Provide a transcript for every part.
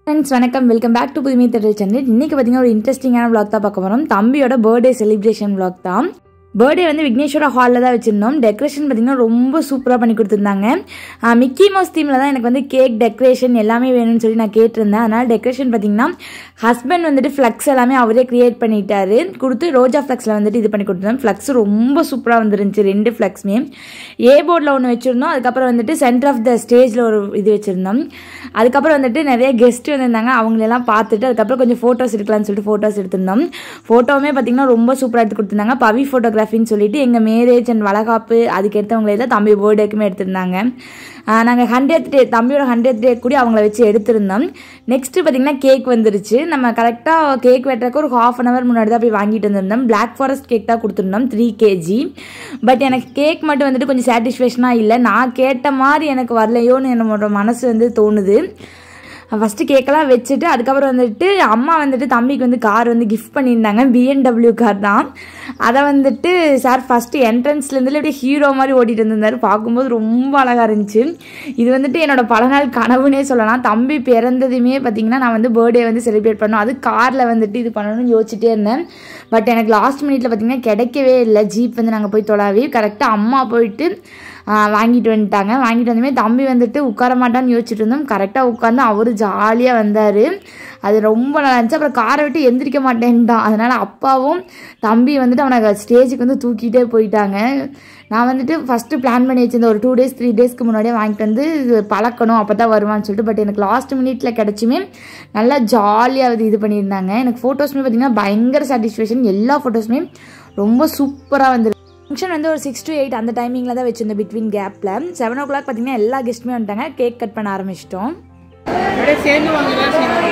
friends வணக்கம் welcome back to Pudhumai theatre channel இன்றைக்கி பார்த்தீங்கன்னா ஒரு இன்ட்ரெஸ்டிங்கான vlog தான் பார்க்க போகிறோம் தம்பியோட பர்த்டே செலிப்ரேஷன் vlog தான் பர்த்டே வந்து விக்னேஸ்வரா ஹாலில் தான் வச்சுருந்தோம் டெக்கரேஷன் பார்த்தீங்கன்னா ரொம்ப சூப்பராக பண்ணி கொடுத்துருந்தாங்க ஆஹ் மிக்கி மவுஸ் தீமில் தான் எனக்கு வந்து கேக் டெக்கரேஷன் எல்லாமே வேணும்னு சொல்லி நான் கேட்டிருந்தேன் அதனால் டெக்கரேஷன் பார்த்தீங்கன்னா ஹஸ்பண்ட் வந்துட்டு ஃப்ளக்ஸ் எல்லாமே அவரே க்ரியேட் பண்ணிட்டாரு கொடுத்து ரோஜா ஃப்ளக்ஸில் வந்துட்டு இது பண்ணி கொடுத்துருந்தோம் ஃப்ளக்ஸ் ரொம்ப சூப்பராக வந்துருந்துச்சு ரெண்டு ஃப்ளக்ஸுமே ஏ போர்டில் ஒன்று வச்சுருந்தோம் அதுக்கப்புறம் வந்துட்டு சென்டர் ஆஃப் த ஸ்டேஜில் ஒரு இது வச்சுருந்தோம் அதுக்கப்புறம் வந்துட்டு நிறைய கெஸ்ட் வந்திருந்தாங்க அவங்களெல்லாம் பார்த்துட்டு அதுக்கப்புறம் கொஞ்சம் ஃபோட்டோஸ் எடுக்கலாம்னு சொல்லிட்டு ஃபோட்டோஸ் எடுத்திருந்தோம் ஃபோட்டோவுமே பார்த்தீங்கன்னா ரொம்ப சூப்பராக எடுத்து கொடுத்துருந்தாங்க பவி ஃபோட்டோகிராஃபின்னு சொல்லிட்டு எங்கள் மேரேஜ் அண்ட் வளகாப்பு அதுக்கு எடுத்தவங்களே தான் தம்பி பர்த்டேக்குமே எடுத்திருந்தாங்க நாங்கள் ஹண்ட்ரட் டே தம்பியோட ஹண்ட்ரட் டே கூட அவங்கள வச்சு எடுத்திருந்தோம் நெக்ஸ்ட்டு பார்த்தீங்கன்னா கேக் வந்துருச்சு நம்ம கரெக்டாக கேக் வெட்டுறக்கு ஒரு ஹாஃப் அன் ஹவர் முன்னாடி தான் போய் வாங்கிட்டு வந்திருந்தோம் பிளாக் ஃபாரஸ்ட் கேக் தான் கொடுத்துருந்தோம் த்ரீ கேஜி பட் எனக்கு கேக் மட்டும் வந்துட்டு கொஞ்சம் சாட்டிஸ்ஃபேக்ஷனாக இல்லை நான் கேட்ட மாதிரி எனக்கு வரலையோன்னு என்னோட மனசு வந்து தோணுது ஃபஸ்ட்டு கேக்கெல்லாம் வச்சுட்டு அதுக்கப்புறம் வந்துட்டு அம்மா வந்துட்டு தம்பிக்கு வந்து கார் வந்து கிஃப்ட் பண்ணியிருந்தாங்க பிஎன்டபிள்யூ கார் தான் அதை வந்துட்டு சார் ஃபஸ்ட்டு என்ட்ரன்ஸ்லேருந்து அப்படியே ஹீரோ மாதிரி ஓட்டிகிட்டு இருந்திருந்தார் பார்க்கும்போது ரொம்ப அழகாக இருந்துச்சு இது வந்துட்டு என்னோட பல நாள் கனவுனே சொல்லலாம் தம்பி பிறந்ததுமே பார்த்தீங்கன்னா நான் வந்து பர்த்டே வந்து செலிப்ரேட் பண்ணோம் அது காரில் வந்துட்டு இது பண்ணணும்னு யோசிச்சுட்டே இருந்தேன் பட் எனக்கு லாஸ்ட் மினிட்ல பார்த்தீங்கன்னா கிடைக்கவே இல்லை ஜீப் வந்து நாங்கள் போய் தொலாவி கரெக்டாக அம்மா போயிட்டு ஆஹ் வாங்கிட்டு வந்துட்டாங்க வாங்கிட்டு வந்தமே தம்பி வந்துட்டு உட்கார மாட்டான்னு யோசிச்சுட்டு இருந்தோம் கரெக்டாக உட்காந்து அவரு ஜாலியாக வந்தார் அது ரொம்ப நல்லா இருந்துச்சு அப்புறம் காரை விட்டு எந்திரிக்க மாட்டேன்ட்டான் அதனால் அப்பாவும் தம்பி வந்துட்டு அவனை ஸ்டேஜுக்கு வந்து தூக்கிட்டே போயிட்டாங்க நான் வந்துட்டு ஃபஸ்ட்டு பிளான் பண்ணி வச்சிருந்தேன் ஒரு டூ டேஸ் த்ரீ டேஸ்க்கு முன்னாடியே வாங்கிட்டு வந்து இது பழக்கணும் அப்போ தான் வருவான்னு சொல்லிட்டு பட் எனக்கு லாஸ்ட் மினிட்ல கிடச்சுமே நல்லா ஜாலியாக அது இது பண்ணியிருந்தாங்க எனக்கு ஃபோட்டோஸுமே பார்த்தீங்கன்னா பயங்கர சாட்டிஸ்ஃபேக்ஷன் எல்லா ஃபோட்டோஸுமே ரொம்ப சூப்பராக வந்து ஃபங்க்ஷன் வந்து ஒரு சிக்ஸ் டு எயிட் அந்த டைமிங்கில் தான் வச்சிருந்தோம் பிட்வீன் கேப்பில் செவன் ஓ கிளாக் பார்த்தீங்கன்னா எல்லா கெஸ்ட்டுமே வந்துட்டாங்க கேக் கட் பண்ண ஆரம்பிச்சிட்டோம் அப்படியே சேர்ந்து வாங்குறா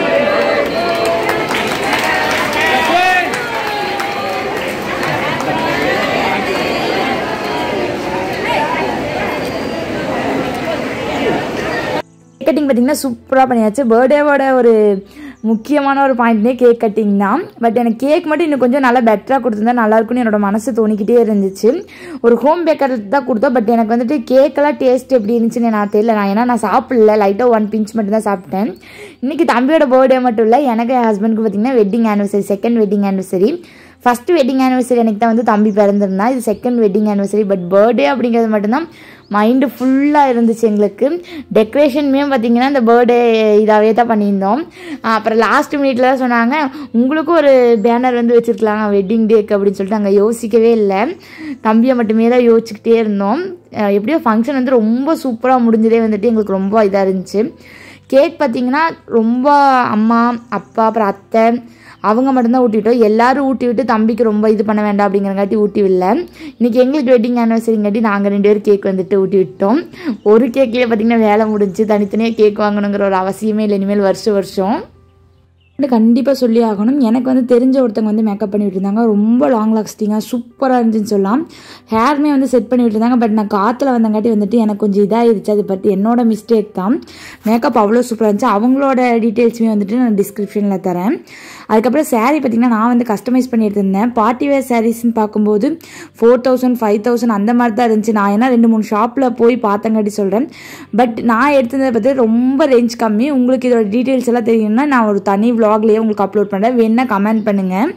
கேக் கட்டிங் பார்த்தீங்கன்னா சூப்பராக பண்ணியாச்சு பர்த்டேவோட ஒரு முக்கியமான ஒரு பாயிண்ட்னே கேக் கட்டிங் தான் பட் எனக்கு கேக் மட்டும் இன்னும் கொஞ்சம் நல்லா பெட்டராக கொடுத்துருந்தா நல்லா இருக்கும்னு என்னோட மனசு தோணிக்கிட்டே இருந்துச்சு ஒரு ஹோம் பேக்கர் தான் கொடுத்தோம் பட் எனக்கு வந்துட்டு கேக்கெல்லாம் டேஸ்ட் எப்படி இருந்துச்சுன்னு நான் தெரியல நான் ஏன்னா நான் சாப்பிடல லைட்டாக ஒன் பிஞ்ச் மட்டும் தான் சாப்பிட்டேன் இன்னைக்கு தம்பியோட பர்த்டே மட்டும் இல்லை எனக்கு என் ஹஸ்பண்டுக்கு பார்த்தீங்கன்னா wedding anniversary second wedding anniversary first wedding anniversary எனக்கு தான் வந்து தம்பி பிறந்திருந்தான் இது second wedding anniversary but birthday அப்படிங்கிறது மட்டும்தான் மைண்டு ஃபுல்லாக இருந்துச்சு எங்களுக்கு டெக்கரேஷனுமே பார்த்தீங்கன்னா இந்த பர்த்டே இதாகவே தான் பண்ணியிருந்தோம் அப்புறம் லாஸ்ட் மினிட்ல தான் சொன்னாங்க உங்களுக்கும் ஒரு பேனர் வந்து வச்சுருக்கலாம் வெட்டிங் டேக்கு அப்படின்னு சொல்லிட்டு நாங்கள் யோசிக்கவே இல்லை தம்பியை மட்டுமே தான் யோசிச்சுக்கிட்டே இருந்தோம் அஹ் எப்படியோ ஃபங்க்ஷன் வந்து ரொம்ப சூப்பராக முடிஞ்சதே வந்துட்டு எங்களுக்கு ரொம்ப இதாக இருந்துச்சு கேக் பார்த்தீங்கன்னா ரொம்ப அம்மா அப்பா அப்புறம் அத்தை அவங்க மட்டும்தான் ஊட்டிவிட்டோம் எல்லாரும் ஊட்டி விட்டு தம்பிக்கு ரொம்ப இது பண்ண வேண்டாம் அப்படிங்கிறங்காட்டி ஊட்டி விடல இன்னைக்கு எங்களுக்கு வெட்டிங் ஆனிவர்சரிங்காட்டி நாங்கள் ரெண்டு பேரும் கேக் வந்துட்டு ஊட்டி விட்டோம் ஒரு கேக்லேயே பார்த்தீங்கன்னா வேலை முடிஞ்சு தனித்தனியாக கேக் வாங்கணுங்கிற ஒரு அவசியமே இல்லை இனிமேல் வருஷம் வருஷம் கண்டிப்பாக சொல்லி ஆகணும் எனக்கு வந்து தெரிஞ்ச ஒருத்தவங்க வந்து மேக்கப் பண்ணி விட்டுருந்தாங்க ரொம்ப லாங் லாஸ்டிங்காக சூப்பராக இருந்துச்சுன்னு சொல்லலாம் ஹேர்மே வந்து செட் பண்ணி விட்டுருந்தாங்க பட் நான் காற்றுல வந்தங்காட்டி வந்துட்டு எனக்கு கொஞ்சம் இதாகிடுச்சு அது பட் என்னோட மிஸ்டேக் தான் மேக்கப் அவ்வளோ சூப்பராக இருந்துச்சு அவங்களோட டீட்டெயில்ஸுமே வந்துட்டு நான் டிஸ்கிரிப்ஷனில் தரேன் அதுக்கப்புறம் saree பார்த்தீங்கன்னா நான் வந்து கஸ்டமைஸ் பண்ணி எடுத்திருந்தேன் பார்ட்டி வேர் சாரீஸ்ன்னு பார்க்கும்போது ஃபோர் தௌசண்ட் ஃபைவ் தௌசண்ட் அந்த மாதிரி தான் இருந்துச்சு நான் ஏன்னா ரெண்டு மூணு ஷாப்பில் போய் பார்த்தங்காட்டி சொல்கிறேன் பட் நான் எடுத்ததை பற்றி ரொம்ப ரேஞ்ச் கம்மி உங்களுக்கு இதோட டீட்டெயில்ஸ் எல்லாம் தெரியும்னா நான் ஒரு தனி vlogலயே உங்களுக்கு அப்லோட் பண்ணுறேன் வேணா கமெண்ட் பண்ணுங்கள்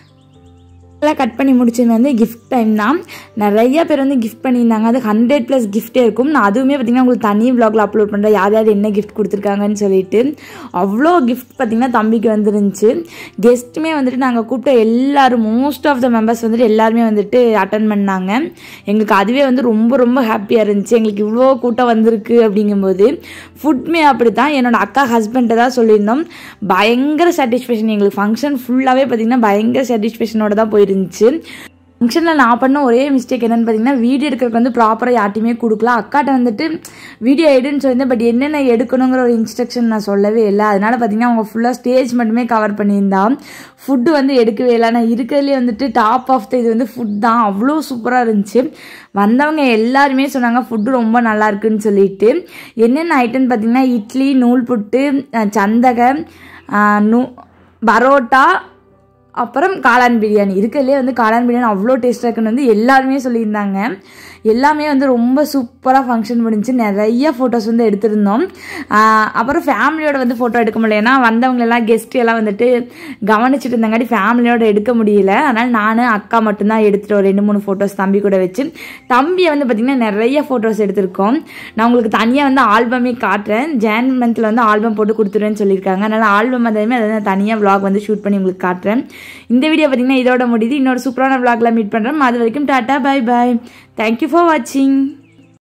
எல்லாம் கட் பண்ணி முடிச்சது வந்து கிஃப்ட் டைம் தான் நிறைய பேர் வந்து கிஃப்ட் பண்ணியிருந்தாங்க அது ஹண்ட்ரட் ப்ளஸ் கிஃப்ட்டே இருக்கும் நான் அதுவுமே பார்த்தீங்கன்னா உங்களுக்கு தனி vlogல அப்லோட் பண்ணுறேன் யார் யார் என்ன கிஃப்ட் கொடுத்துருக்காங்கன்னு சொல்லிட்டு அவ்வளோ கிஃப்ட் பார்த்தீங்கன்னா தம்பிக்கு வந்துருந்துச்சு கெஸ்ட்டுமே வந்துட்டு நாங்கள் கூப்பிட்ட எல்லாரும் மோஸ்ட் ஆஃப் த மெம்பர்ஸ் வந்துட்டு எல்லாருமே வந்துட்டு அட்டன் பண்ணாங்க எங்களுக்கு அதுவே வந்து ரொம்ப ரொம்ப ஹாப்பியாக இருந்துச்சு எங்களுக்கு இவ்வளோ கூட்டம் வந்திருக்கு அப்படிங்கும்போது ஃபுட்மே அப்படி தான் என்னோட அக்கா ஹஸ்பண்ட்டை தான் சொல்லியிருந்தோம் பயங்கர சாட்டிஸ்ஃபேக்ஷன் எங்களுக்கு ஃபங்க்ஷன் ஃபுல்லாகவே பார்த்தீங்கன்னா பயங்கர சாட்டிஸ்ஃபேக்ஷனோட தான் போயிருந்துச்சு ஃபங்க்ஷனில் நான் பண்ண ஒரே மிஸ்டேக் என்னன்னு பார்த்தீங்கன்னா வீடியோ எடுக்கிறதுக்கு வந்து ப்ராப்பராக யார்ட்டையுமே கொடுக்கல அக்காட்ட வந்துட்டு வீடியோ எடுன்னு சொல்லியிருந்தேன் பட் என்னென்ன எடுக்கணுங்கிற ஒரு இன்ஸ்ட்ரக்ஷன் நான் சொல்லவே இல்லை அதனால பார்த்தீங்கன்னா அவங்க ஃபுல்லாக ஸ்டேஜ் மட்டுமே கவர் பண்ணியிருந்தா ஃபுட்டு வந்து எடுக்கவே இல்லை நான் இருக்கிறதுலே வந்துட்டு டாப் ஆஃப் த இது வந்து ஃபுட் தான் அவ்வளோ சூப்பராக இருந்துச்சு வந்தவங்க எல்லாருமே சொன்னாங்க ஃபுட்டு ரொம்ப நல்லா இருக்குன்னு சொல்லிட்டு என்னென்ன ஐட்டம்னு பார்த்தீங்கன்னா இட்லி நூல் புட்டு அஹ் சந்தகை அஹ் நூ பரோட்டா அப்புறம் காளான் பிரியாணி இருக்கிறதுலே வந்து காளான் பிரியாணி அவ்வளோ டேஸ்ட்டாக இருக்குன்னு வந்து எல்லாருமே சொல்லியிருந்தாங்க எல்லாமே வந்து ரொம்ப சூப்பராக ஃபங்க்ஷன் முடிஞ்சு நிறைய ஃபோட்டோஸ் வந்து எடுத்திருந்தோம் ஆஹ் அப்புறம் ஃபேமிலியோட வந்து ஃபோட்டோ எடுக்க முடியல ஏன்னா வந்தவங்க எல்லாம் கெஸ்ட் எல்லாம் வந்துட்டு கவனிச்சிட்டு இருந்தங்காட்டி ஃபேமிலியோட எடுக்க முடியல அதனால் நான் அக்கா மட்டும்தான் எடுத்துட்டு ஒரு ரெண்டு மூணு ஃபோட்டோஸ் தம்பி கூட வச்சு தம்பியை வந்து பார்த்திங்கன்னா நிறைய ஃபோட்டோஸ் எடுத்திருக்கோம் நான் உங்களுக்கு தனியாக வந்து ஆல்பமே காட்டுறேன் ஜான் மந்தில் வந்து ஆல்பம் போட்டு கொடுத்துருவேன்னு சொல்லியிருக்காங்க அதனால் ஆல்பம் வந்ததுமே அதை நான் தனியாக vlog வந்து ஷூட் பண்ணி உங்களுக்கு காட்டுறேன் இந்த வீடியோ பார்த்திங்கன்னா இதோட முடியுது இன்னொரு சூப்பரான vlogல மீட் பண்ணுறேன் அது வரைக்கும் டாட்டா பை பாய் தேங்க்யூ ஃபார் வாட்சிங்